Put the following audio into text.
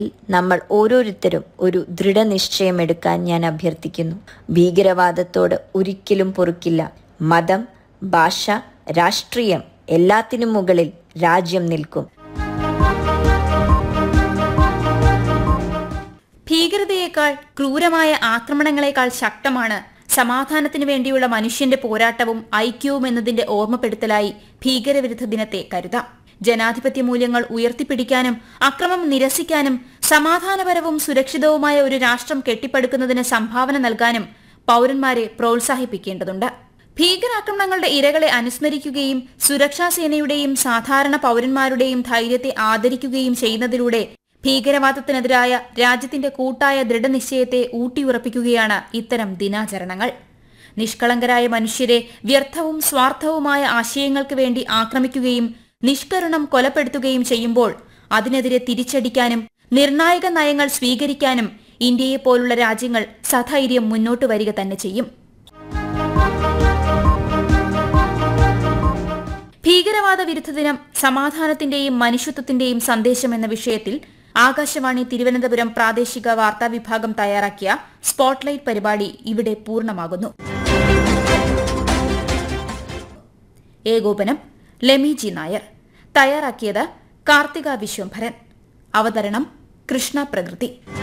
നമ്മൾ ഓരോരുത്തരും ഒരു ദൃഢനിശ്ചയമെടുക്കാൻ ഞാൻ അഭ്യർത്ഥിക്കുന്നു ഭീകരവാദത്തോട് ഒരിക്കലും പൊറുക്കില്ല മതം ഭാഷ രാഷ്ട്രീയം എല്ലാത്തിനും മുകളിൽ രാജ്യം നിൽക്കും ഭീകരതയേക്കാൾ ക്രൂരമായ ആക്രമണങ്ങളെക്കാൾ ശക്തമാണ് സമാധാനത്തിനു വേണ്ടിയുള്ള മനുഷ്യന്റെ പോരാട്ടവും ഐക്യവും എന്നതിന്റെ ഓർമ്മപ്പെടുത്തലായി ഭീകരവിരുദ്ധ ദിനത്തെ കരുതാം ജനാധിപത്യ മൂല്യങ്ങൾ ഉയർത്തിപ്പിടിക്കാനും അക്രമം നിരസിക്കാനും സമാധാനപരവും സുരക്ഷിതവുമായ ഒരു രാഷ്ട്രം കെട്ടിപ്പടുക്കുന്നതിന് സംഭാവന നൽകാനും പൌരന്മാരെ പ്രോത്സാഹിപ്പിക്കേണ്ടതുണ്ട് ഭീകരാക്രമണങ്ങളുടെ ഇരകളെ അനുസ്മരിക്കുകയും സുരക്ഷാ സേനയുടെയും സാധാരണ പൌരന്മാരുടെയും ധൈര്യത്തെ ആദരിക്കുകയും ചെയ്യുന്നതിലൂടെ ഭീകരവാദത്തിനെതിരായ രാജ്യത്തിന്റെ കൂട്ടായ ദൃഢനിശ്ചയത്തെ ഊട്ടിയുറപ്പിക്കുകയാണ് ഇത്തരം ദിനാചരണങ്ങൾ നിഷ്കളങ്കരായ മനുഷ്യരെ വ്യർത്ഥവും സ്വാർത്ഥവുമായ ആശയങ്ങൾക്ക് വേണ്ടി ആക്രമിക്കുകയും നിഷ്കരുണം കൊലപ്പെടുത്തുകയും ചെയ്യുമ്പോൾ അതിനെതിരെ തിരിച്ചടിക്കാനും നിർണായക നയങ്ങൾ സ്വീകരിക്കാനും ഇന്ത്യയെ പോലുള്ള രാജ്യങ്ങൾ സധൈര്യം മുന്നോട്ട് വരിക തന്നെ ചെയ്യും ഭീകരവാദ വിരുദ്ധ ദിനം സമാധാനത്തിന്റെയും മനുഷ്യത്വത്തിന്റെയും സന്ദേശം എന്ന വിഷയത്തിൽ ആകാശവാണി തിരുവനന്തപുരം പ്രാദേശിക വാർത്താ വിഭാഗം തയ്യാറാക്കിയ സ്പോട്ട്ലൈറ്റ് പരിപാടി ഇവിടെ പൂർണ്ണമാകുന്നു ഏകോപനം ലെമി ജി നായർ തയ്യാറാക്കിയത് കാർത്തിക വിശ്വംഭരൻ അവതരണം കൃഷ്ണ പ്രകൃതി